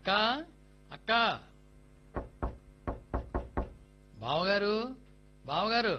అక్క అక్క బావగారు బావగారు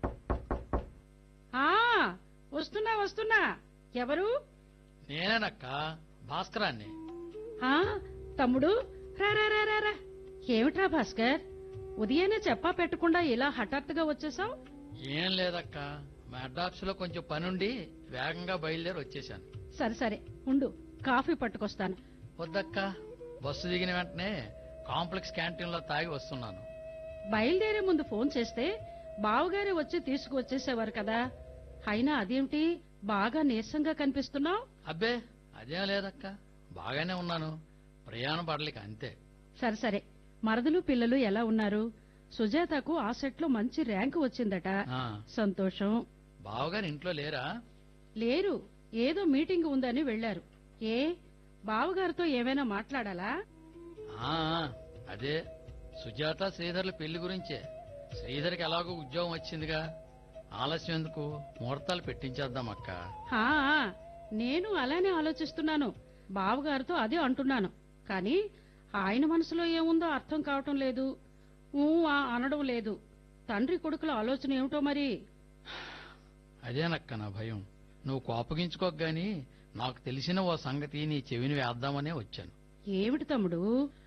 ఆ వస్తున్నా వస్తున్నా ఎవరు నేనేనక్క భాస్కరాన్ని ఆ తమ్ముడు రా రా రా రా, రా ఏమిట్రా భాస్కర్ ఉదయాన్నే చెప్పా పెట్టకుండా ఇలా హఠాత్తుగా వచ్చేసావు ఏం లేదక్క మా అడ్డాప్స్ లో కొంచెం పనుండి వేగంగా బయలుదేరి వచ్చేసాను సరే సరే ఉండు కాఫీ పట్టుకొస్తాను వద్దక్క బస్సు దిగిన వెంటనే కాంప్లెక్స్ క్యాంటీన్ లో తాగి వస్తున్నాను బయలుదేరే ముందు ఫోన్ చేస్తే బావగారే వచ్చి తీసుకువచ్చేసేవారు కదా అయినా అదేమిటి బాగా నీరసంగా కనిపిస్తున్నావు అబ్బే అదేం లేదక్క బాగానే ఉన్నాను ప్రయాణం పడలేక అంతే సరే సరే మరదలు పిల్లలు ఎలా ఉన్నారు సుజాతకు ఆ సెట్ లో మంచి ర్యాంకు వచ్చిందట ఆ, సంతోషం బావగారు ఇంట్లో లేరా లేరు ఏదో మీటింగ్ ఉందని వెళ్లారు ఏ బావగారితో ఏమైనా మాట్లాడాలా ఆ అదే సుజాత శ్రీధర్ల పెళ్లి గురించే శ్రీధర్కి ఎలాగో ఉద్యోగం వచ్చిందిగా ఆలస్యం ఎందుకు ముహూర్తాలు పెట్టించేద్దాం అక్క హా నేను అలానే ఆలోచిస్తున్నాను బావగారితో అదే అంటున్నాను కానీ ఆయన మనసులో ఏముందో అర్థం కావటం లేదు ఊ ఆ అనడం లేదు తండ్రి కొడుకుల ఆలోచన ఏమిటో మరి అదేనక్క నా భయం నువ్వు కోపగించుకోక గాని నాకు తెలిసిన ఓ సంగతి నీ చెవిని వేద్దామనే వచ్చాను ఏమిటి తమ్ముడు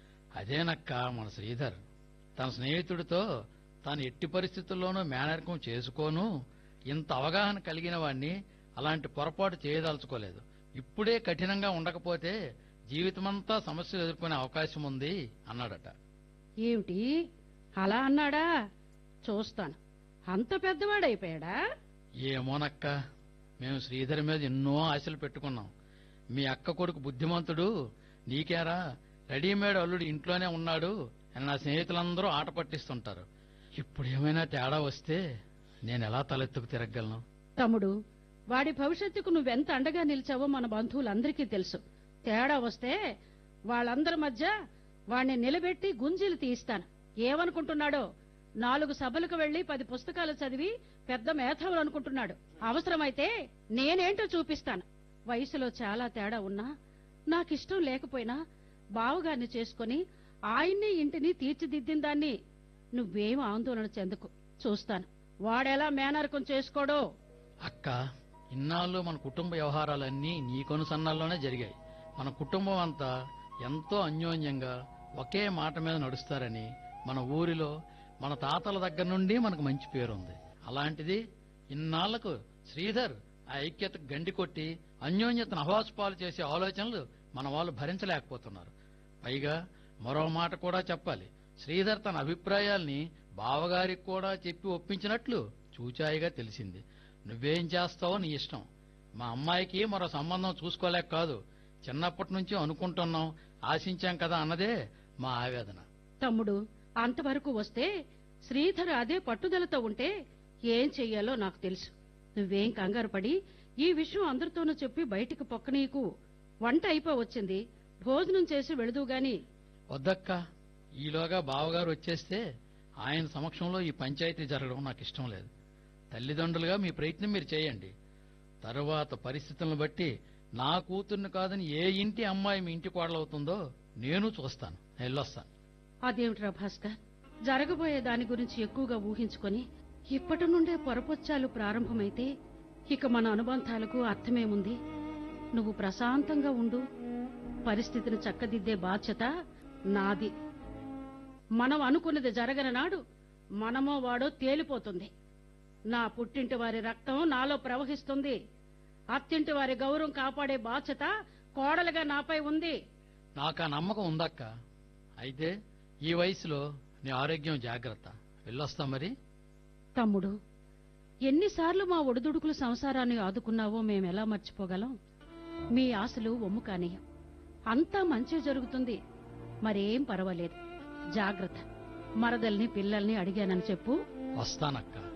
అదేనక్క మన శ్రీధర్ తన స్నేహితుడితో తాను ఎట్టి పరిస్థితుల్లోనూ మేనరికం చేసుకోను ఇంత అవగాహన కలిగిన వాణ్ణి అలాంటి పొరపాటు చేయదలుచుకోలేదు ఇప్పుడే కఠినంగా ఉండకపోతే జీవితమంతా సమస్యలు ఎదుర్కొనే అవకాశం ఉంది అన్నాడట ఏమిటి అలా అన్నాడా చూస్తాను అంత పెద్దవాడైపోయాడా ఏమోనక్క మేము శ్రీధర్ మీద ఎన్నో ఆశలు పెట్టుకున్నాం మీ అక్క కొడుకు బుద్ధిమంతుడు నీకేరా రెడీమేడ్ అల్లుడు ఇంట్లోనే ఉన్నాడు అని నా స్నేహితులందరూ ఆట పట్టిస్తుంటారు ఇప్పుడు ఏమైనా తేడా వస్తే నేను ఎలా తలెత్తుకు తిరగలను తమ్ముడు వాడి భవిష్యత్తుకు నువ్వెంత అండగా నిలిచావో మన బంధువులందరికీ తెలుసు తేడా వస్తే వాళ్ళందరి మధ్య వాణ్ణి నిలబెట్టి గుంజీలు తీయిస్తాను ఏమనుకుంటున్నాడో నాలుగు సభలకు వెళ్లి పది పుస్తకాలు చదివి పెద్ద మేధావులు అనుకుంటున్నాడు అవసరమైతే నేనేంటో చూపిస్తాను వయసులో చాలా తేడా ఉన్నా నాకిష్టం లేకపోయినా బావగారిని చేసుకుని ఆయన్ని ఇంటిని తీర్చిదిద్దిన దాన్ని నువ్వేం ఆందోళన చెందుకు చూస్తాను వాడెలా మేనరకం చేసుకోడో అక్క ఇన్నాళ్ళు మన కుటుంబ వ్యవహారాలన్నీ నీ కొనుసన్నాల్లోనే జరిగాయి మన కుటుంబం అంతా ఎంతో అన్యోన్యంగా ఒకే మాట మీద నడుస్తారని మన ఊరిలో మన తాతల దగ్గర నుండి మనకు మంచి పేరుంది అలాంటిది ఇన్నాళ్లకు శ్రీధర్ ఆ ఐక్యతకు గండి కొట్టి అన్యోన్యతను అహవాసుపాలు చేసే ఆలోచనలు మన వాళ్ళు భరించలేకపోతున్నారు పైగా మరో మాట కూడా చెప్పాలి శ్రీధర్ తన అభిప్రాయాల్ని బావగారికి కూడా చెప్పి ఒప్పించినట్లు చూచాయిగా తెలిసింది నువ్వేం చేస్తావో నీ ఇష్టం మా అమ్మాయికి మరో సంబంధం చూసుకోలేక కాదు చిన్నప్పటి నుంచి అనుకుంటున్నాం ఆశించాం కదా అన్నదే మా ఆవేదన తమ్ముడు అంతవరకు వస్తే శ్రీధర్ అదే పట్టుదలతో ఉంటే ఏం చెయ్యాలో నాకు తెలుసు నువ్వేం కంగారు పడి ఈ విషయం అందరితోనూ చెప్పి బయటికి పొక్కనీకు వంట అయిపో వచ్చింది భోజనం చేసి వెళదు గాని వద్దక్క ఈలోగా బావగారు వచ్చేస్తే ఆయన సమక్షంలో ఈ పంచాయతీ జరగడం నాకు ఇష్టం లేదు తల్లిదండ్రులుగా మీ ప్రయత్నం మీరు చేయండి తరువాత పరిస్థితులను బట్టి నా కూతుర్ని కాదని ఏ ఇంటి అమ్మాయి మీ ఇంటి కోడలవుతుందో నేను చూస్తాను వెళ్ళొస్తాను అదేమిట్రా భాస్కర్ జరగబోయే దాని గురించి ఎక్కువగా ఊహించుకొని ఇప్పటి నుండే పొరపొచ్చాలు ప్రారంభమైతే ఇక మన అనుబంధాలకు అర్థమేముంది నువ్వు ప్రశాంతంగా ఉండు పరిస్థితిని చక్కదిద్దే బాధ్యత నాది మనం అనుకున్నది జరగని నాడు మనమో వాడో తేలిపోతుంది నా పుట్టింటి వారి రక్తం నాలో ప్రవహిస్తుంది అత్తింటి వారి గౌరవం కాపాడే బాధ్యత కోడలుగా నాపై ఉంది నాకు ఆ నమ్మకం ఉందక్క అయితే ఈ వయసులో నీ ఆరోగ్యం జాగ్రత్త వెళ్ళొస్తా మరి తమ్ముడు ఎన్నిసార్లు మా ఒడిదుడుకుల సంసారాన్ని ఆదుకున్నావో మేమెలా మర్చిపోగలం మీ ఆశలు ఒమ్ము కానీయం అంతా మంచి జరుగుతుంది మరేం పర్వాలేదు జాగ్రత్త మరదల్ని పిల్లల్ని అడిగానని చెప్పు వస్తానక్క